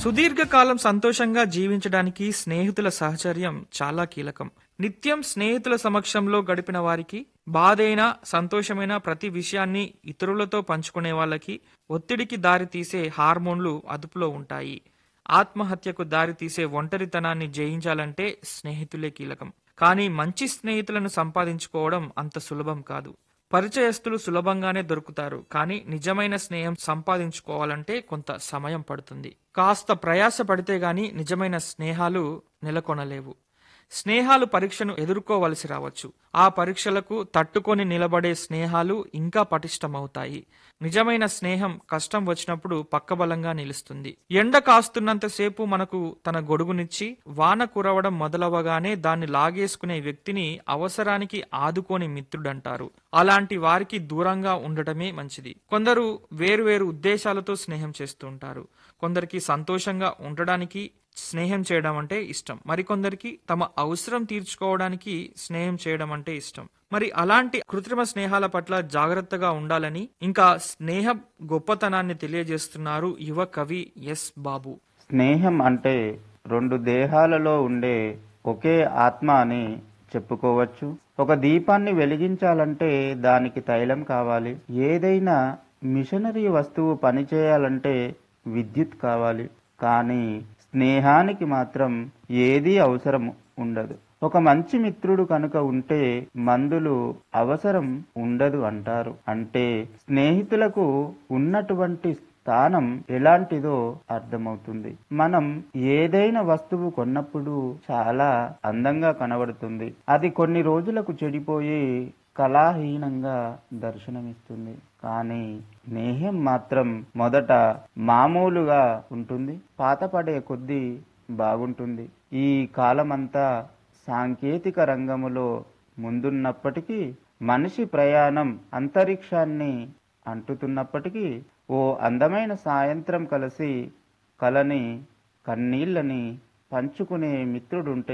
సుదీర్ఘకాలం సంతోషంగా జీవించడానికి స్నేహితుల సహచర్యం చాలా కీలకం నిత్యం స్నేహితుల సమక్షంలో గడిపిన వారికి బాధైన సంతోషమైన ప్రతి విషయాన్ని ఇతరులతో పంచుకునే వాళ్ళకి ఒత్తిడికి దారి తీసే హార్మోన్లు అదుపులో ఉంటాయి ఆత్మహత్యకు దారి తీసే ఒంటరితనాన్ని జయించాలంటే స్నేహితులే కీలకం కానీ మంచి స్నేహితులను సంపాదించుకోవడం అంత సులభం కాదు పరిచయస్తులు సులభంగానే దొరుకుతారు కానీ నిజమైన స్నేహం సంపాదించుకోవాలంటే కొంత సమయం పడుతుంది కాస్త ప్రయాస పడితే గాని నిజమైన స్నేహాలు నెలకొనలేవు స్నేహాలు పరీక్షను ఎదుర్కోవలసి రావచ్చు ఆ పరీక్షలకు తట్టుకొని నిలబడే స్నేహాలు ఇంకా పటిష్టమవుతాయి నిజమైన స్నేహం కష్టం వచ్చినప్పుడు పక్కబలంగా నిలుస్తుంది ఎండ కాస్తున్నంతసేపు మనకు తన గొడుగునిచ్చి వాన కురవడం మొదలవగానే దాన్ని లాగేసుకునే వ్యక్తిని అవసరానికి ఆదుకోని మిత్రుడంటారు అలాంటి వారికి దూరంగా ఉండటమే మంచిది కొందరు వేరువేరు ఉద్దేశాలతో స్నేహం చేస్తూ ఉంటారు కొందరికి సంతోషంగా ఉండడానికి స్నేహం చేయడం అంటే ఇష్టం మరికొందరికి తమ అవసరం తీర్చుకోవడానికి స్నేహం చేయడం అంటే ఇష్టం మరి అలాంటి కృత్రిమ స్నేహాల పట్ల జాగ్రత్తగా ఉండాలని ఇంకా స్నేహ గొప్పతనాన్ని తెలియజేస్తున్నారు యువ కవి ఎస్ బాబు స్నేహం అంటే రెండు దేహాలలో ఉండే ఒకే ఆత్మ అని చెప్పుకోవచ్చు ఒక దీపాన్ని వెలిగించాలంటే దానికి తైలం కావాలి ఏదైనా మిషనరీ వస్తువు పనిచేయాలంటే విద్యుత్ కావాలి కానీ స్నేహానికి మాత్రం ఏదీ అవసరం ఉండదు ఒక మంచి మిత్రుడు కనుక ఉంటే మందులు అవసరం ఉండదు అంటారు అంటే స్నేహితులకు ఉన్నటువంటి స్థానం ఎలాంటిదో అర్థమవుతుంది మనం ఏదైనా వస్తువు కొన్నప్పుడు చాలా అందంగా కనబడుతుంది అది కొన్ని రోజులకు చెడిపోయి కళాహీనంగా దర్శనమిస్తుంది కానీ స్నేహం మాత్రం మొదట మామూలుగా ఉంటుంది పాతపడే కొద్దీ బాగుంటుంది ఈ కాలమంతా సాంకేతిక రంగములో ముందున్నప్పటికీ మనిషి ప్రయాణం అంతరిక్షాన్ని అంటుతున్నప్పటికీ ఓ అందమైన సాయంత్రం కలిసి కలని కన్నీళ్ళని పంచుకునే మిత్రుడుంటే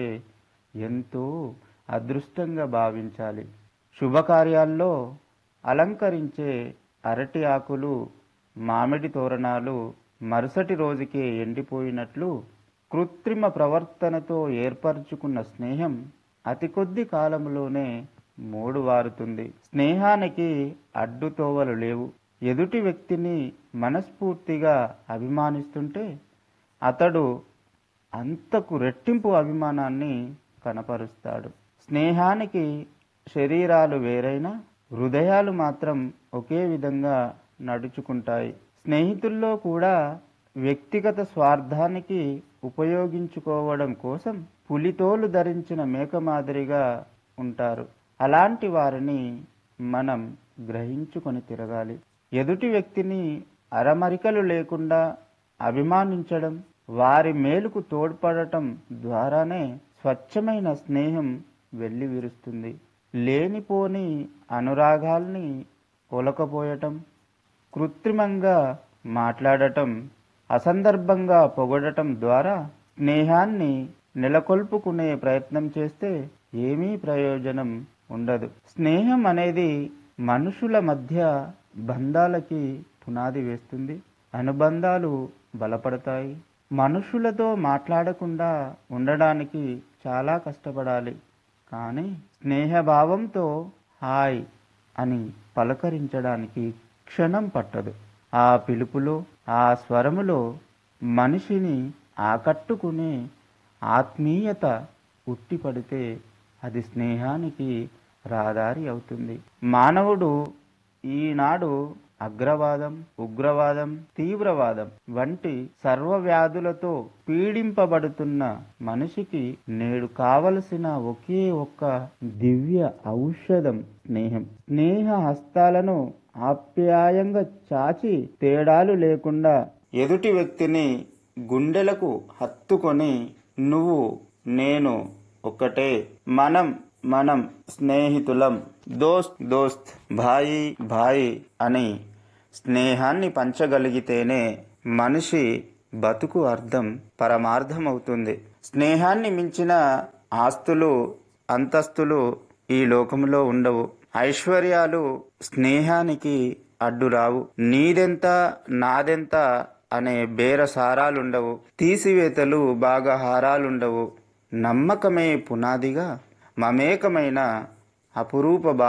ఎంతో అదృష్టంగా భావించాలి శుభకార్యాల్లో అలంకరించే అరటి ఆకులు మామిడి తోరణాలు మరుసటి రోజుకే ఎండిపోయినట్లు కృత్రిమ ప్రవర్తనతో ఏర్పరచుకున్న స్నేహం అతి కొద్ది కాలంలోనే మూడు వారుతుంది స్నేహానికి అడ్డుతోవలు లేవు ఎదుటి వ్యక్తిని మనస్ఫూర్తిగా అభిమానిస్తుంటే అతడు అంతకు రెట్టింపు అభిమానాన్ని కనపరుస్తాడు స్నేహానికి శరీరాలు వేరైనా హృదయాలు మాత్రం ఒకే విధంగా నడుచుకుంటాయి స్నేహితుల్లో కూడా వ్యక్తిగత స్వార్థానికి ఉపయోగించుకోవడం కోసం పులితోలు ధరించిన మేక మాదిరిగా ఉంటారు అలాంటి వారిని మనం గ్రహించుకొని తిరగాలి ఎదుటి వ్యక్తిని అరమరికలు లేకుండా అభిమానించడం వారి మేలుకు తోడ్పడటం ద్వారానే స్వచ్ఛమైన స్నేహం వెళ్ళి విరుస్తుంది లేనిపోని అనురాగాల్ని ఒలకపోయటం కృత్రిమంగా మాట్లాడటం అసందర్భంగా పొగడటం ద్వారా స్నేహాన్ని నెలకొల్పుకునే ప్రయత్నం చేస్తే ఏమీ ప్రయోజనం ఉండదు స్నేహం అనేది మనుషుల మధ్య బంధాలకి పునాది వేస్తుంది అనుబంధాలు బలపడతాయి మనుషులతో మాట్లాడకుండా ఉండడానికి చాలా కష్టపడాలి కానీ స్నేహభావంతో హాయ్ అని పలకరించడానికి క్షణం పట్టదు ఆ పిలుపులో ఆ స్వరములో మనిషిని ఆకట్టుకునే ఆత్మీయత ఉట్టిపడితే అది స్నేహానికి రహదారి అవుతుంది మానవుడు ఈనాడు అగ్రవాదం ఉగ్రవాదం తీవ్రవాదం వంటి సర్వవ్యాధులతో పీడింపబడుతున్న మనిషికి నేడు కావలసిన ఒకే ఒక్క దివ్య ఔషధం స్నేహం స్నేహ హస్తాలను ఆప్యాయంగా చాచి తేడాలు లేకుండా ఎదుటి వ్యక్తిని గుండెలకు హత్తుకొని నువ్వు నేను ఒకటే మనం మనం స్నేహితులం దోస్త్ దోస్త్ భాయి భాయి అని స్నేహాన్ని పంచగలిగితేనే మనిషి బతుకు అర్థం పరమార్థం అవుతుంది స్నేహాన్ని మించిన ఆస్తులు అంతస్తులు ఈ లోకంలో ఉండవు ఐశ్వర్యాలు స్నేహానికి అడ్డు రావు నీదెంత నాదెంత అనే బేరసారాలుండవు తీసివేతలు బాగా హారాలుండవు నమ్మకమే పునాదిగా మమేకమైన అపురూప